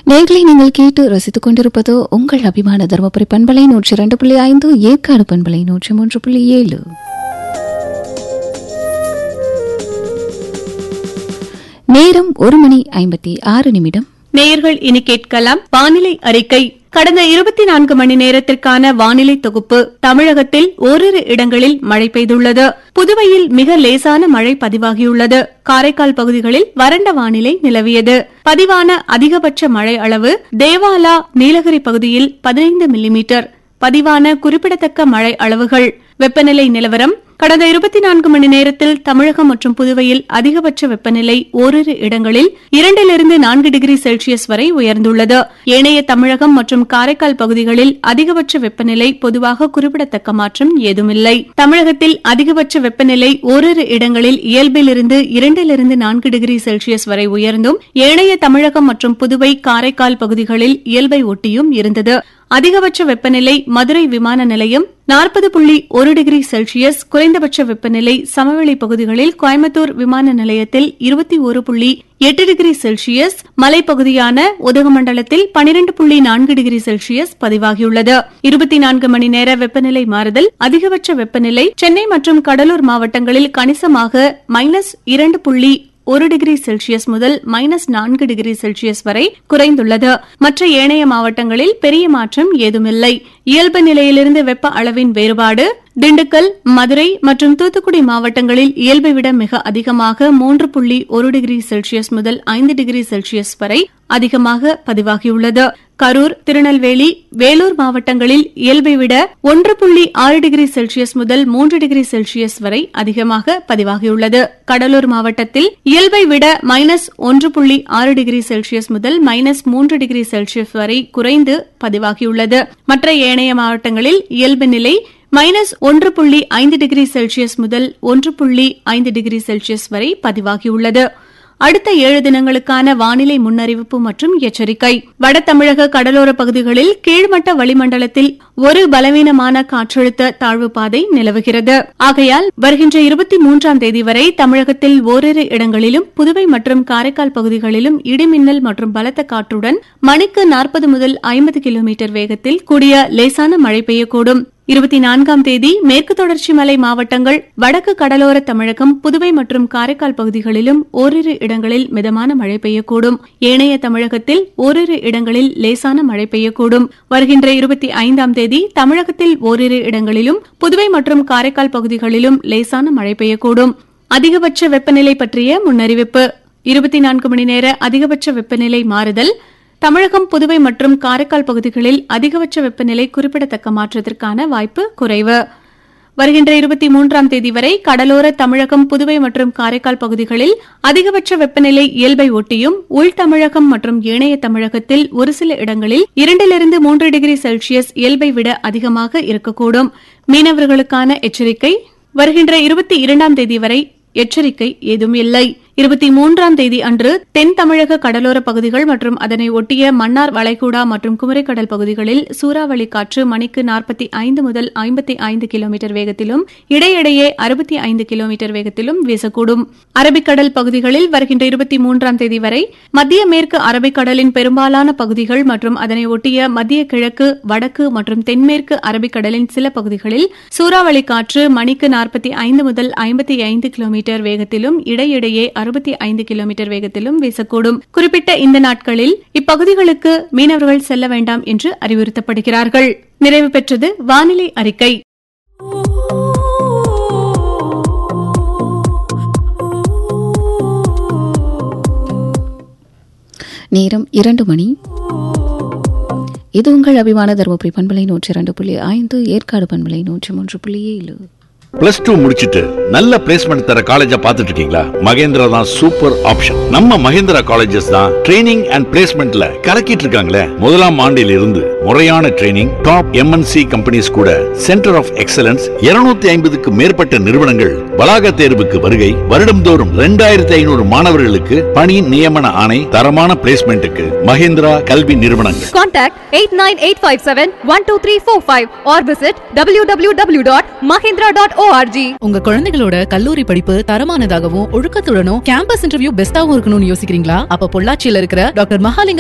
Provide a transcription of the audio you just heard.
நேர்களை நீங்கள் கேட்டு ரசித்துக் கொண்டிருப்பது உங்கள் அபிமான தருமபுரி பண்பலை நூற்றி இரண்டு புள்ளி ஐந்து ஏற்காடு பண்பலை நூற்றி மூன்று புள்ளி ஏழு நேரம் ஒரு மணி ஐம்பத்தி ஆறு நிமிடம் நேயர்கள் இனி கேட்கலாம் வானிலை அறிக்கை கடந்த இருபத்தி நான்கு மணி நேரத்திற்கான வானிலை தொகுப்பு தமிழகத்தில் ஓரிரு இடங்களில் மழை பெய்துள்ளது புதுவையில் மிக லேசான மழை பதிவாகியுள்ளது காரைக்கால் பகுதிகளில் வறண்ட வானிலை நிலவியது பதிவான அதிகபட்ச மழை அளவு தேவாலா நீலகிரி பகுதியில் பதினைந்து மில்லிமீட்டர் பதிவான குறிப்பிடத்தக்க மழை அளவுகள் வெப்பநிலை நிலவரம் கடந்த இருபத்தி நான்கு மணி நேரத்தில் தமிழகம் மற்றும் புதுவையில் அதிகபட்ச வெப்பநிலை ஓரிரு இடங்களில் இரண்டிலிருந்து நான்கு டிகிரி செல்சியஸ் வரை உயர்ந்துள்ளது ஏனைய தமிழகம் மற்றும் காரைக்கால் பகுதிகளில் அதிகபட்ச வெப்பநிலை பொதுவாக குறிப்பிடத்தக்க மாற்றம் ஏதுமில்லை தமிழகத்தில் அதிகபட்ச வெப்பநிலை ஓரிரு இடங்களில் இயல்பிலிருந்து இரண்டிலிருந்து நான்கு டிகிரி செல்சியஸ் வரை உயர்ந்தும் ஏனைய தமிழகம் மற்றும் புதுவை காரைக்கால் பகுதிகளில் இயல்பை ஒட்டியும் இருந்தது அதிகபட்ச வெப்பநிலை மதுரை விமான நிலையம் நாற்பது புள்ளி ஒரு டிகிரி செல்சியஸ் குறைந்தபட்ச வெப்பநிலை சமவெளி பகுதிகளில் கோயம்புத்தூர் விமான நிலையத்தில் இருபத்தி ஒரு புள்ளி எட்டு டிகிரி செல்சியஸ் மலைப்பகுதியான உதகமண்டலத்தில் பனிரெண்டு புள்ளி நான்கு டிகிரி செல்சியஸ் பதிவாகியுள்ளது இருபத்தி நான்கு மணி நேர வெப்பநிலை மாறுதல் அதிகபட்ச வெப்பநிலை சென்னை மற்றும் கடலூர் மாவட்டங்களில் கணிசமாக மைனஸ் இரண்டு புள்ளி ஒரு டிகிரி செல்சியஸ் முதல் மைனஸ் நான்கு டிகிரி செல்சியஸ் வரை குறைந்துள்ளது மற்ற ஏனைய மாவட்டங்களில் பெரிய மாற்றம் ஏதுமில்லை இயல்பு நிலையிலிருந்து வெப்ப அளவின் வேறுபாடு திண்டுக்கல் மதுரை மற்றும் தூத்துக்குடி மாவட்டங்களில் இயல்பை விட மிக அதிகமாக மூன்று புள்ளி ஒரு டிகிரி செல்சியஸ் முதல் ஐந்து டிகிரி செல்சியஸ் வரை அதிகமாக பதிவாகியுள்ளது கரூர் திருநெல்வேலி வேலூர் மாவட்டங்களில் இயல்பை விட ஒன்று புள்ளி ஆறு டிகிரி செல்சியஸ் முதல் மூன்று டிகிரி செல்சியஸ் வரை அதிகமாக பதிவாகியுள்ளது கடலூர் மாவட்டத்தில் இயல்பை விட மைனஸ் ஒன்று புள்ளி ஆறு டிகிரி செல்சியஸ் முதல் மைனஸ் மூன்று டிகிரி செல்சியஸ் வரை குறைந்து பதிவாகியுள்ளது மற்ற ஏனைய மாவட்டங்களில் இயல்பு நிலை மைனஸ் ஒன்று புள்ளி ஐந்து டிகிரி செல்சியஸ் முதல் ஒன்று புள்ளி ஐந்து டிகிரி செல்சியஸ் வரை பதிவாகியுள்ளது அடுத்த ஏழு தினங்களுக்கான வானிலை முன்னறிவிப்பு மற்றும் எச்சரிக்கை வட தமிழக கடலோர பகுதிகளில் கீழ்மட்ட வளிமண்டலத்தில் ஒரு பலவீனமான காற்றழுத்த தாழ்வு பாதை நிலவுகிறது ஆகையால் வருகின்ற இருபத்தி மூன்றாம் தேதி வரை தமிழகத்தில் ஓரிரு இடங்களிலும் புதுவை மற்றும் காரைக்கால் பகுதிகளிலும் இடிமின்னல் மற்றும் பலத்த காற்றுடன் மணிக்கு நாற்பது முதல் ஐம்பது கிலோமீட்டர் வேகத்தில் கூடிய லேசான மழை பெய்யக்கூடும் இருபத்தி நான்காம் தேதி மேற்கு தொடர்ச்சி மலை மாவட்டங்கள் வடக்கு கடலோர தமிழகம் புதுவை மற்றும் காரைக்கால் பகுதிகளிலும் ஓரிரு இடங்களில் மிதமான மழை பெய்யக்கூடும் ஏனைய தமிழகத்தில் ஓரிரு இடங்களில் லேசான மழை பெய்யக்கூடும் வருகின்ற இருபத்தி ஐந்தாம் தேதி தமிழகத்தில் ஓரிரு இடங்களிலும் புதுவை மற்றும் காரைக்கால் பகுதிகளிலும் லேசான மழை பெய்யக்கூடும் அதிகபட்ச வெப்பநிலை பற்றிய முன்னறிவிப்பு இருபத்தி நான்கு மணி நேர அதிகபட்ச வெப்பநிலை மாறுதல் தமிழகம் புதுவை மற்றும் காரைக்கால் பகுதிகளில் அதிகபட்ச வெப்பநிலை குறிப்பிடத்தக்க மாற்றத்திற்கான வாய்ப்பு குறைவு வருகின்ற இருபத்தி மூன்றாம் தேதி வரை கடலோர தமிழகம் புதுவை மற்றும் காரைக்கால் பகுதிகளில் அதிகபட்ச வெப்பநிலை இயல்பை ஒட்டியும் உள் தமிழகம் மற்றும் ஏனைய தமிழகத்தில் ஒரு சில இடங்களில் இரண்டிலிருந்து மூன்று டிகிரி செல்சியஸ் இயல்பை விட அதிகமாக இருக்கக்கூடும் மீனவர்களுக்கான எச்சரிக்கை வருகின்ற இருபத்தி இரண்டாம் தேதி வரை எச்சரிக்கை ஏதும் இல்லை இருபத்தி மூன்றாம் தேதி அன்று தென் தமிழக கடலோர பகுதிகள் மற்றும் அதனை ஒட்டிய மன்னார் வளைகுடா மற்றும் குமரிக்கடல் பகுதிகளில் சூறாவளி காற்று மணிக்கு நாற்பத்தி ஐந்து முதல் ஐம்பத்தி ஐந்து கிலோமீட்டர் வேகத்திலும் இடையிடையே அறுபத்தி ஐந்து கிலோமீட்டர் வேகத்திலும் வீசக்கூடும் அரபிக்கடல் பகுதிகளில் வருகின்ற இருபத்தி மூன்றாம் தேதி வரை மத்திய மேற்கு அரபிக்கடலின் பெரும்பாலான பகுதிகள் மற்றும் அதனை ஒட்டிய மத்திய கிழக்கு வடக்கு மற்றும் தென்மேற்கு அரபிக்கடலின் சில பகுதிகளில் சூறாவளி காற்று மணிக்கு நாற்பத்தி ஐந்து முதல் ஐம்பத்தி ஐந்து கிலோமீட்டர் வேகத்திலும் இடையிடையே அறுபத்தி ஐந்து கிலோமீட்டர் வேகத்திலும் வீசக்கூடும் குறிப்பிட்ட இந்த நாட்களில் இப்பகுதிகளுக்கு மீனவர்கள் செல்ல வேண்டாம் என்று அறிவுறுத்தப்படுகிறார்கள் நிறைவு பெற்றது வானிலை அறிக்கை நேரம் இரண்டு மணி இது உங்கள் அபிமான தருமபுரி பண்பலை நூற்றி இரண்டு புள்ளி ஐந்து ஏற்காடு பண்பலை நூற்றி மூன்று புள்ளி ஏழு பிளஸ் டூ முடிச்சிட்டு நல்ல பிளேஸ்மெண்ட் தர காலேஜா பார்த்துட்டு இருக்கீங்களா மகேந்திரா தான் சூப்பர் ஆப்ஷன் நம்ம மகேந்திரா காலேஜஸ் தான் ட்ரைனிங் அண்ட் பிளேஸ்மெண்ட்ல கலக்கிட்டு இருக்காங்களே முதலாம் ஆண்டில் இருந்து முறையான ட்ரைனிங் டாப் எம்என்சி கம்பெனிஸ் கூட சென்டர் ஆஃப் எக்ஸலன்ஸ் 250 ஐம்பதுக்கு மேற்பட்ட நிறுவனங்கள் வளாக தேர்வுக்கு வருகை வருடம்தோறும் ரெண்டாயிரத்தி ஐநூறு மாணவர்களுக்கு பணி நியமன ஆணை தரமான பிளேஸ்மெண்ட்டுக்கு மகேந்திரா கல்வி நிறுவனங்கள் Contact 89857-12345 or visit www.mahindra.org. உங்க குழந்தைகளோட கல்லூரி படிப்பு தரமானதாகவும் ஒழுக்கத்துடனும் கேம்பஸ் இன்டர்வியூ பெஸ்டாவும் இருக்கணும்னு யோசிக்கிறீங்களா அப்ப பொள்ளாச்சியில இருக்கிற டாக்டர் மகாலிங்க